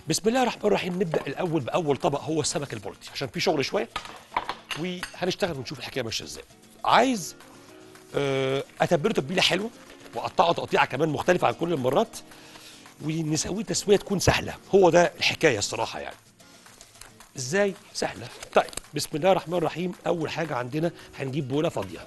بسم الله الرحمن الرحيم نبدا الاول باول طبق هو السمك البلطي عشان في شغل شويه وهنشتغل ونشوف الحكايه ماشيه ازاي عايز آه، اتبله تتبيله حلوه واقطعه تقطيعه كمان مختلفه عن كل المرات ونسويه تسويه تكون سهله هو ده الحكايه الصراحه يعني ازاي سهله طيب بسم الله الرحمن الرحيم اول حاجه عندنا هنجيب بوله فاضيه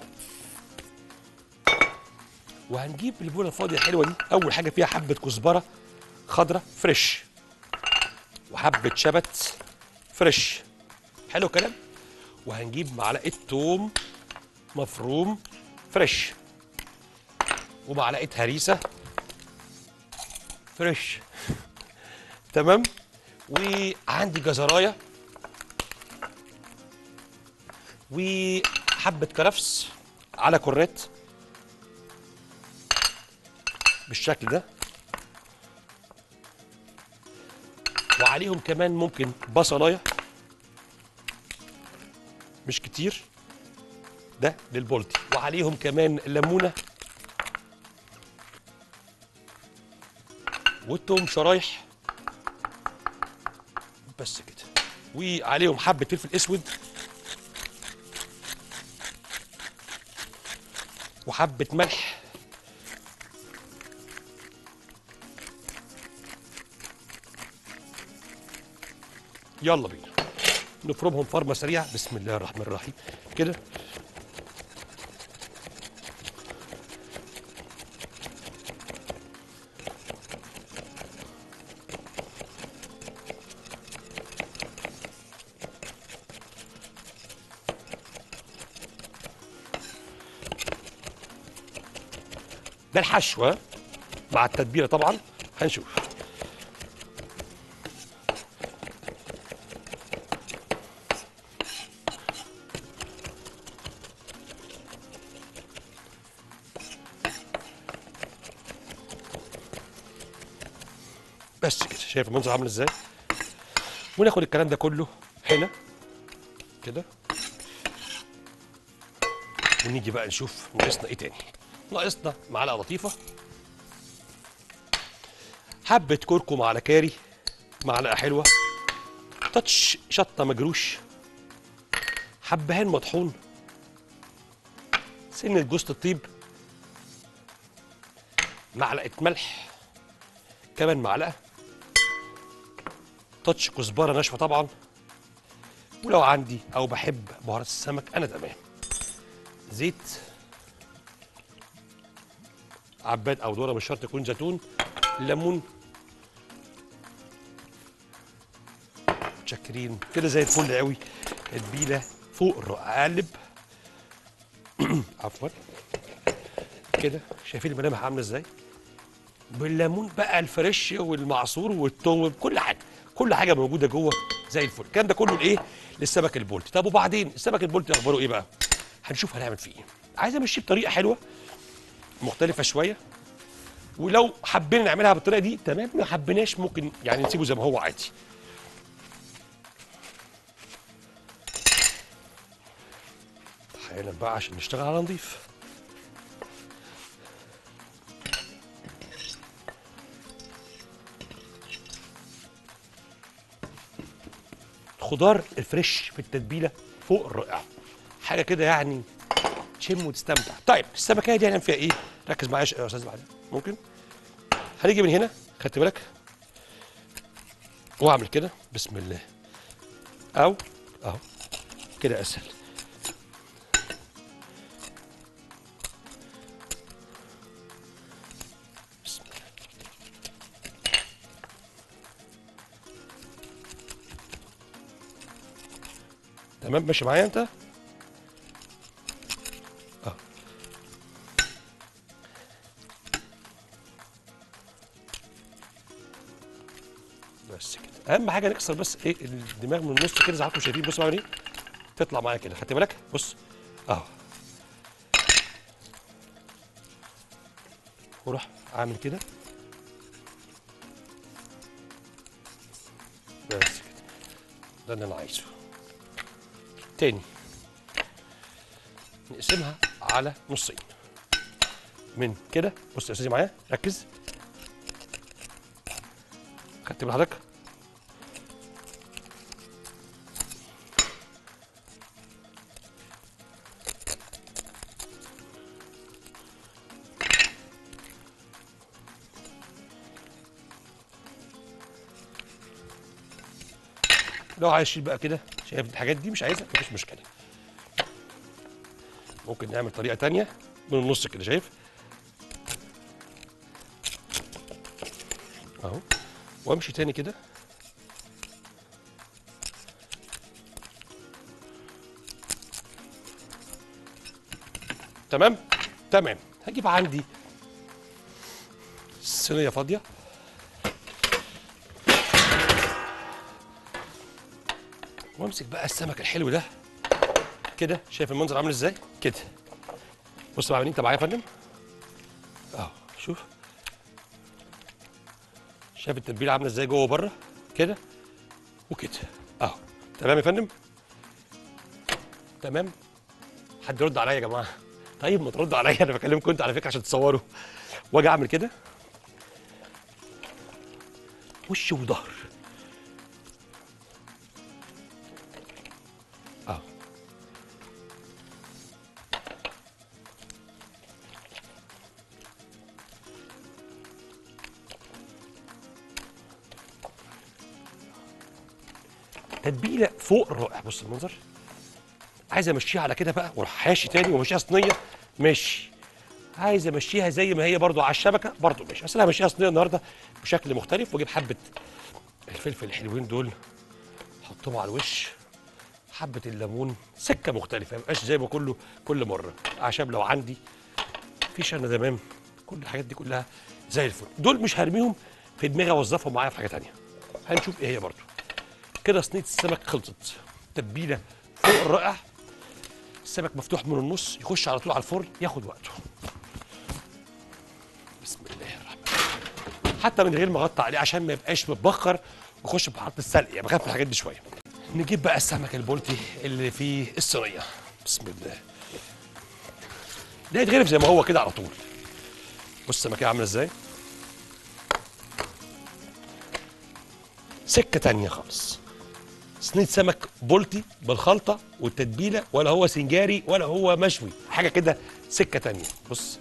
وهنجيب البوله الفاضيه الحلوه دي اول حاجه فيها حبه كزبره خضراء فريش وحبه شبت فريش حلو الكلام وهنجيب معلقه توم مفروم فريش ومعلقه هريسه فريش تمام وعندي جزرايه وحبه كرفس على كرات بالشكل ده وعليهم كمان ممكن بصلايه مش كتير ده للبولتي وعليهم كمان ليمونه والتوم شرايح بس كده وعليهم حبه فلفل اسود وحبه ملح يلا بينا نفرمهم فرمه سريعه بسم الله الرحمن الرحيم كده ده الحشو ها؟ مع التتبيله طبعا هنشوف بس كده شايف المنظر عامل ازاي وناخد الكلام ده كله هنا كده ونيجي بقى نشوف ناقصنا ايه تاني ناقصنا معلقه لطيفه حبه كركم على كاري معلقه حلوه تاتش شطه مجروش حبهان مطحون سنه جوز الطيب معلقه ملح كمان معلقه تاتش كزبره ناشفه طبعا ولو عندي او بحب بهارات السمك انا تمام زيت عباد او ذره مش شرط يكون زيتون ليمون متشكرين كده زي الفل قوي تتبيله فوق الرائع اقلب عفوا كده شايفين الملامح عامله ازاي بالليمون بقى الفريش والمعصور والثوم كل حاجه كل حاجه موجوده جوه زي الفل الكلام ده كله لايه للسمك البولتي طب وبعدين السمك البولتي اخباره ايه بقى هنشوف هنعمل فيه ايه عايز امشيه بطريقه حلوه مختلفه شويه ولو حبينا نعملها بالطريقه دي تمام ما حبيناش ممكن يعني نسيبه زي ما هو عادي حالا بقى عشان نشتغل على نضيف الخضار الفريش في التتبيله فوق الرائع حاجه كده يعني تشم وتستمتع طيب السمكيه دي هنعمل فيها ايه ركز معايا يا استاذ بعد ممكن هنيجي من هنا خدت بالك واعمل كده بسم الله او اهو كده اسهل بسم الله تمام ماشي معايا انت اه بس كده اهم حاجه نكسر بس ايه الدماغ من النص كده زي ما انتم شايفين بصوا معايا ايه تطلع معايا كده خدت بالك بص اهو وراح عامل كده بس كده ده اللي انا عايزه تاني نقسمها على نصين من كده بص يا استاذي معايا ركز خدت بال حضرتك لو عايز تشيل بقى كده شايف الحاجات دي مش عايزها مفيش مشكله ممكن نعمل طريقه تانية من النص كده شايف اهو وامشي تاني كده تمام تمام هجيب عندي صينيه فاضيه وامسك بقى السمك الحلو ده كده شايف المنظر عامل ازاي كده بص بقى انت معايا يا فندم اهو شوف شايف التتبيله عامله ازاي جوه وبره كده وكده اهو تمام يا فندم تمام حد يرد عليا يا جماعه طيب ما ترد عليا انا بكلمكم انتوا على فكره عشان تصوروا واجي اعمل كده وش وظهر اه تتبيله فوق الرائع بص المنظر عايز امشيها على كده بقى واروح حاشي تاني وامشيها صينيه ماشي عايز امشيها زي ما هي برضو على الشبكه برضو ماشي بس انا همشيها صينيه النهارده بشكل مختلف واجيب حبه الفلفل الحلوين دول احطهم على الوش حبه الليمون سكه مختلفه ما يبقاش زي ما كله كل مره اعشاب لو عندي في انا تمام كل الحاجات دي كلها زي الفل دول مش هرميهم في دماغي اوظفهم معايا في حاجه تانية هنشوف ايه هي برضو كده صينيه السمك خلصت تتبيله فوق الرائع السمك مفتوح من النص يخش على طول على الفرن ياخد وقته بسم الله الرحمن الرحيم حتى من غير ما اغطي عليه عشان ما يبقاش متبخر ويخش في محطه السلق يعني بخاف من الحاجات دي شويه نجيب بقى السمك البلطي اللي في الصينيه بسم الله ده يتغرف زي ما هو كده على طول بص السمكيه عامله ازاي سكه تانية خالص صينيه سمك بلطي بالخلطه والتتبيله ولا هو سنجاري ولا هو مشوي حاجه كده سكه تانية بص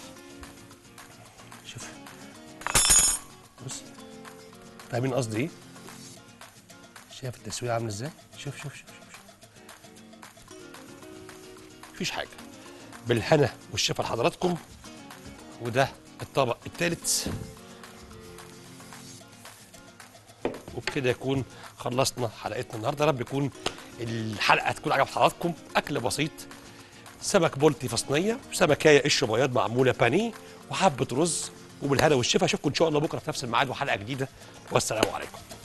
شوف بص فاهمين قصدي ايه شايف التسويه عامله ازاي شوف شوف شوف شوف مفيش حاجه بالهنا والشفا لحضراتكم وده الطبق الثالث وبكده يكون خلصنا حلقتنا النهارده يا رب يكون الحلقه تكون عجبت حضراتكم اكل بسيط سمك بولتي في صينيه وسمكايه قش بياض معموله بانيه وحبه رز وبالهنا والشفا اشوفكم ان شاء الله بكره في نفس الميعاد وحلقه جديده والسلام عليكم